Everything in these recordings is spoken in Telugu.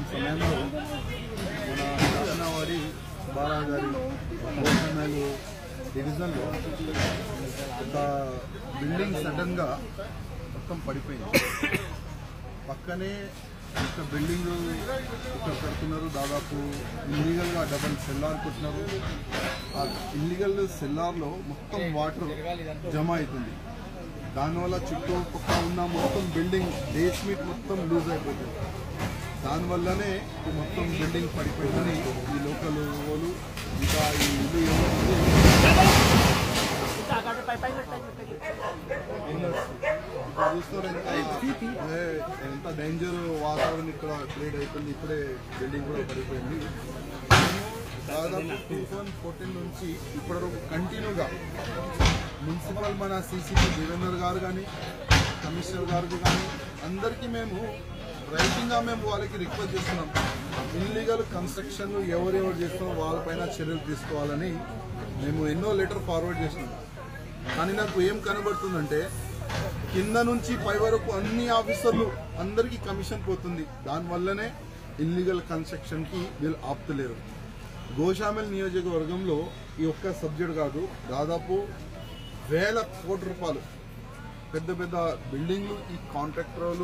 సమయంలో మన శాసనవాడి బాలాగారి గవర్నమెంట్ డివిజన్లో ఒక బిల్డింగ్ సడన్గా మొత్తం పడిపోయింది పక్కనే ఒక బిల్డింగ్ ఇక్కడ కడుతున్నారు దాదాపు ఇల్లీగల్గా డబల్ సెల్లార్ కొట్టినారు ఆ ఇల్లీగల్ సెల్లార్లో మొత్తం వాటర్ జమ అవుతుంది దానివల్ల చుట్టుపక్కల ఉన్న మొత్తం బిల్డింగ్ బేస్మెంట్ మొత్తం లూజ్ అయిపోతుంది దానివల్లనే ఈ మొత్తం బిల్డింగ్ పడిపోయిందని ఈ లోకల్ వాళ్ళు ఇంకా ఈ ఇల్లు ఎవరు ఓనర్స్ ఇప్పుడు చూస్తారు ఎంత ఏ, ఎంత డేంజర్ వాతావరణం ఇక్కడ క్రియేట్ అయిపోయింది ఇప్పుడే బిల్డింగ్ కూడా పడిపోయింది దాదాపు టూ థౌజండ్ ఫోర్టీన్ నుంచి ఇప్పటివరకు కంటిన్యూగా మున్సిపల్ మన సీసీపీ దేవేందర్ గారు కానీ కమిషనర్ గారికి కానీ అందరికీ మేము రైటింగ్గా మేము వాళ్ళకి రిక్వెస్ట్ చేస్తున్నాం ఇల్లీగల్ కన్స్ట్రక్షన్ ఎవరెవరు చేస్తున్నారో వాళ్ళపైన చర్యలు తీసుకోవాలని మేము ఎన్నో లెటర్ ఫార్వర్డ్ చేసినాం కానీ నాకు ఏం కనబడుతుందంటే కింద నుంచి పై వరకు అన్ని ఆఫీసర్లు అందరికీ కమిషన్ పోతుంది దానివల్లనే ఇల్లీగల్ కన్స్ట్రక్షన్ కి వీళ్ళు ఆపుతలేరు గోషామెల్ నియోజకవర్గంలో ఈ ఒక్క సబ్జెక్ట్ కాదు దాదాపు వేల కోట్ల రూపాయలు పెద్ద పెద్ద బిల్డింగ్లు ఈ కాంట్రాక్టర్లు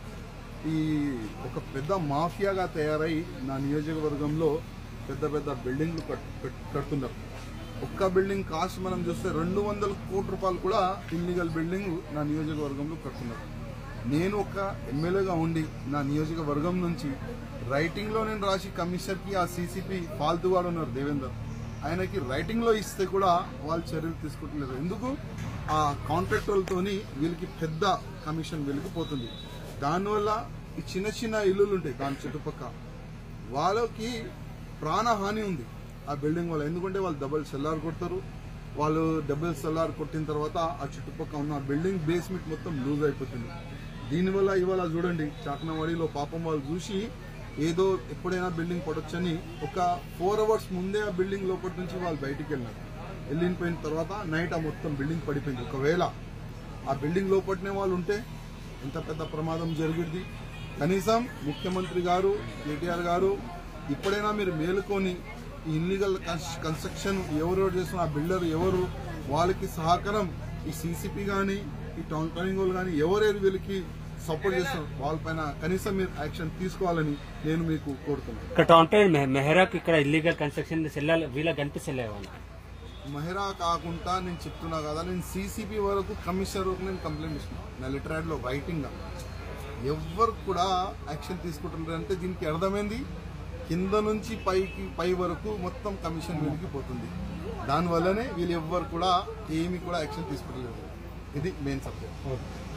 ఈ ఒక పెద్ద మాఫియాగా తయారై నా నియోజకవర్గంలో పెద్ద పెద్ద బిల్డింగ్లు కట్- కట్- కడుతున్నారు ఒక్క బిల్డింగ్ కాస్ట్ మనం చూస్తే రెండు వందల కోట్ల రూపాయలు కూడా ఇల్లీగల్ బిల్డింగ్ నా నియోజకవర్గంలో కడుతున్నారు నేను ఒక ఎమ్మెల్యేగా ఉండి నా నియోజకవర్గం నుంచి రైటింగ్లో నేను రాసి కమిషనర్కి ఆ సీసీపీ ఫాల్తు వాడు ఉన్నారు దేవేందర్ ఆయనకి రైటింగ్లో ఇస్తే కూడా వాళ్ళు చర్యలు తీసుకుంటలేదు ఎందుకు ఆ కాంట్రాక్టర్లతోని వీళ్ళకి పెద్ద కమిషన్ వీళ్ళకి పోతుంది దానివల్ల ఈ చిన్న చిన్న ఇల్లులు ఉంటాయి దాని చుట్టుపక్కల వాళ్ళకి ప్రాణహాని ఉంది ఆ బిల్డింగ్ వల్ల ఎందుకంటే వాళ్ళు డబుల్ సెల్లార్ కొడతారు వాళ్ళు డబుల్ సెల్లార్ కొట్టిన తర్వాత ఆ చుట్టుపక్కల ఉన్న బిల్డింగ్ బేస్మెంట్ మొత్తం లూజ్ అయిపోతుంది దీనివల్ల ఇవాళ చూడండి చాకనవాడిలో పాపం వాళ్ళు చూసి ఏదో ఎప్పుడైనా బిల్డింగ్ పడొచ్చని ఒక ఫోర్ అవర్స్ ముందే ఆ బిల్డింగ్ లోపటి నుంచి వాళ్ళు బయటికి వెళ్ళినారు వెళ్ళిపోయిన తర్వాత నైట్ ఆ మొత్తం బిల్డింగ్ పడిపోయింది ఒకవేళ ఆ బిల్డింగ్ లోపట్నే వాళ్ళు ఉంటే ఎంత పెద్ద ప్రమాదం జరిగింది కనీసం ముఖ్యమంత్రి గారు కేటీఆర్ గారు ఇప్పుడైనా మీరు మేలుకొని ఈ ఇల్లీగల్ కన్స్ట్రక్షన్ ఎవరెవరు చేస్తున్న ఆ బిల్డర్ ఎవరు వాళ్ళకి సహకారం ఈ సీసీపీ కానీ ఈ టౌన్ ప్లానింగ్ వాళ్ళు కానీ ఎవరెవరు వీళ్ళకి సపోర్ట్ చేస్తున్నారు వాళ్ళపైన కనీసం మీరు యాక్షన్ తీసుకోవాలని నేను మీకు కోరుతున్నాను ఇక్కడ అంటే మె- మెహరాకు ఇక్కడ ఇల్లీగల్ కన్స్ట్రక్షన్ సెల్లాలి వీళ్ళకి కనిపిస్తలేవు మహిళా కాకుండా నేను చెప్తున్నా కదా నేను సీసీపీ వరకు కమిషనర్ వరకు నేను కంప్లైంట్ ఇస్తున్నాను నా లెటర్ యాడ్లో రైటింగ్గా ఎవ్వరు కూడా యాక్షన్ తీసుకుంటున్నారు అంటే దీనికి అర్థమైంది కింద నుంచి పైకి పై వరకు మొత్తం కమిషన్ వీళ్ళకి పోతుంది దానివల్లనే వీళ్ళు ఎవ్వరు కూడా ఏమి కూడా యాక్షన్ తీసుకుంటలేదు ఇది మెయిన్ సబ్జెక్ట్